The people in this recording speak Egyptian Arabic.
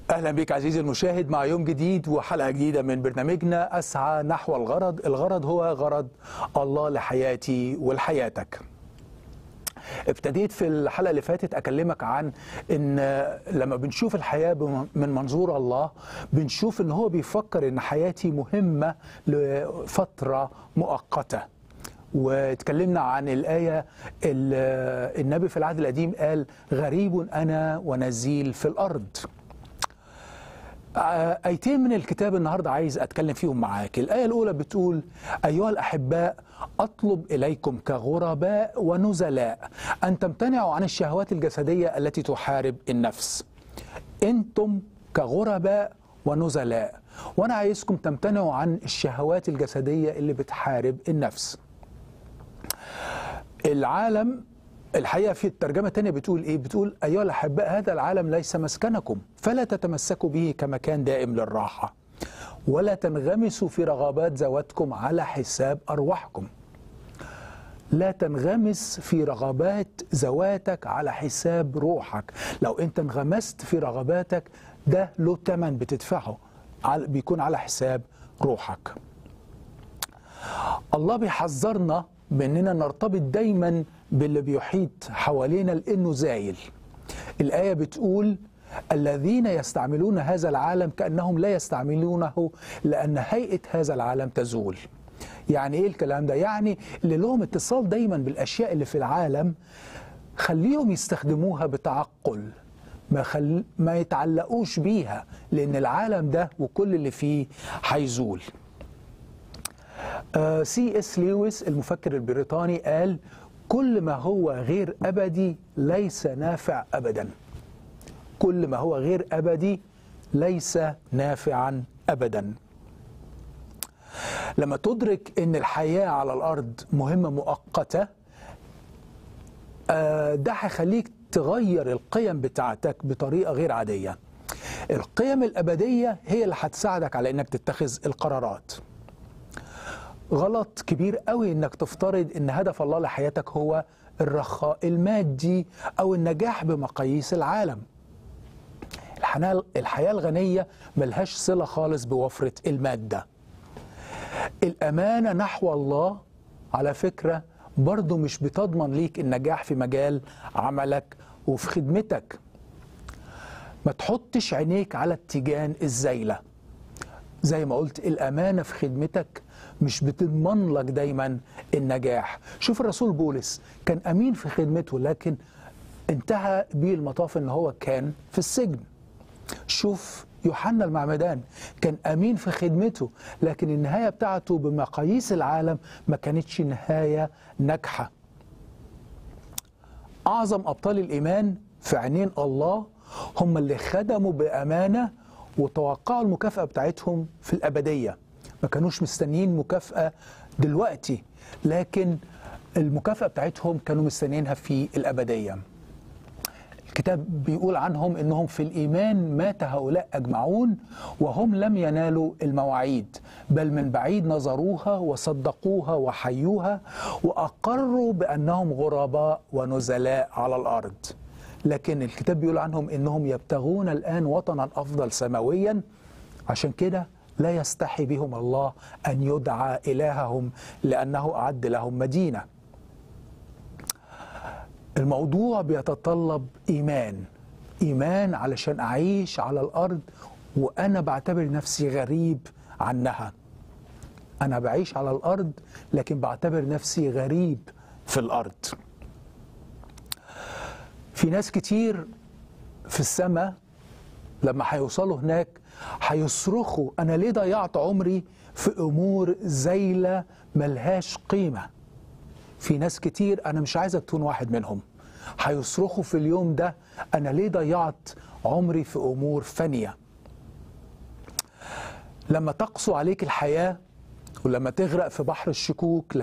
اهلا بك عزيزي المشاهد مع يوم جديد وحلقه جديده من برنامجنا اسعى نحو الغرض، الغرض هو غرض الله لحياتي ولحياتك. ابتديت في الحلقه اللي فاتت اكلمك عن ان لما بنشوف الحياه بم- من منظور الله بنشوف ان هو بيفكر ان حياتي مهمه لفتره مؤقته. واتكلمنا عن الآية ال- النبي في العهد القديم قال غريب أنا ونزيل في الأرض آه، آيتين من الكتاب النهاردة عايز أتكلم فيهم معاك الآية الأولى بتقول أيها الأحباء أطلب إليكم كغرباء ونزلاء أن تمتنعوا عن الشهوات الجسدية التي تحارب النفس أنتم كغرباء ونزلاء وأنا عايزكم تمتنعوا عن الشهوات الجسدية اللي بتحارب النفس العالم الحقيقه في الترجمه الثانيه بتقول ايه؟ بتقول ايها الاحباء هذا العالم ليس مسكنكم فلا تتمسكوا به كمكان دائم للراحه ولا تنغمسوا في رغبات ذواتكم على حساب ارواحكم. لا تنغمس في رغبات ذواتك على حساب روحك، لو انت انغمست في رغباتك ده له ثمن بتدفعه على- بيكون على حساب روحك. الله بيحذرنا باننا نرتبط دايما باللي بيحيط حوالينا لانه زايل الايه بتقول الذين يستعملون هذا العالم كانهم لا يستعملونه لان هيئه هذا العالم تزول يعني ايه الكلام ده يعني اللي لهم اتصال دايما بالاشياء اللي في العالم خليهم يستخدموها بتعقل ما خل... ما يتعلقوش بيها لان العالم ده وكل اللي فيه هيزول آه، سي اس لويس المفكر البريطاني قال كل ما هو غير ابدي ليس نافع ابدا كل ما هو غير ابدي ليس نافعا ابدا لما تدرك ان الحياه على الارض مهمه مؤقته آه، ده هيخليك تغير القيم بتاعتك بطريقه غير عاديه القيم الابديه هي اللي هتساعدك على انك تتخذ القرارات غلط كبير قوي انك تفترض ان هدف الله لحياتك هو الرخاء المادي او النجاح بمقاييس العالم الحنال- الحياة الغنية ملهاش صلة خالص بوفرة المادة الأمانة نحو الله على فكرة برضو مش بتضمن ليك النجاح في مجال عملك وفي خدمتك ما تحطش عينيك على التيجان الزايله زي ما قلت الأمانة في خدمتك مش بتضمن لك دايما النجاح شوف الرسول بولس كان أمين في خدمته لكن انتهى بيه المطاف ان هو كان في السجن شوف يوحنا المعمدان كان أمين في خدمته لكن النهاية بتاعته بمقاييس العالم ما كانتش نهاية ناجحة أعظم أبطال الإيمان في عينين الله هم اللي خدموا بأمانة وتوقعوا المكافأة بتاعتهم في الأبدية ما كانوش مستنيين مكافأة دلوقتي لكن المكافأة بتاعتهم كانوا مستنيينها في الأبدية الكتاب بيقول عنهم انهم في الايمان مات هؤلاء اجمعون وهم لم ينالوا المواعيد بل من بعيد نظروها وصدقوها وحيوها واقروا بانهم غرباء ونزلاء على الارض لكن الكتاب بيقول عنهم انهم يبتغون الان وطنا افضل سماويا عشان كده لا يستحي بهم الله ان يدعى الههم لانه اعد لهم مدينه الموضوع بيتطلب ايمان ايمان علشان اعيش على الارض وانا بعتبر نفسي غريب عنها انا بعيش على الارض لكن بعتبر نفسي غريب في الارض في ناس كتير في السماء لما هيوصلوا هناك هيصرخوا انا ليه ضيعت عمري في امور زايله ملهاش قيمه في ناس كتير انا مش عايزك تكون واحد منهم هيصرخوا في اليوم ده انا ليه ضيعت عمري في امور فانيه لما تقسو عليك الحياه ولما تغرق في بحر الشكوك